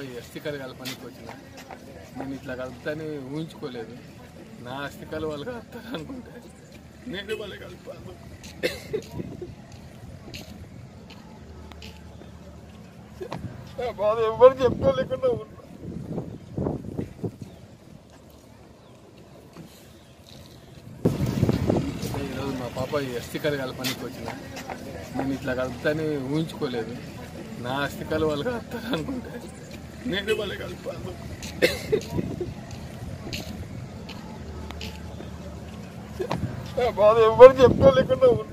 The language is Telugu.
పాపాయి అస్థికలు కలపడానికి వచ్చిన నేను ఇట్లా కలుపుతాని ఊహించుకోలేదు నా అస్థికలు వాళ్ళు కలుపుతారు అనుకుంటే నేను వాళ్ళు కలుపుతాను నా బాధ ఎవరు చెప్పుకోలేకుండా ఉన్నా ఈరోజు మా పాప అస్థికలు కలపడానికి వచ్చిన నేను ఇట్లా కలుపుతాని ఊహించుకోలేదు నా అస్థికలు వాళ్ళు కలుపుతారు అనుకుంటే నేను వాళ్ళు కలుపుతాను నా బాధ ఎవరు చెప్పుకోలేకుండా ఉన్నా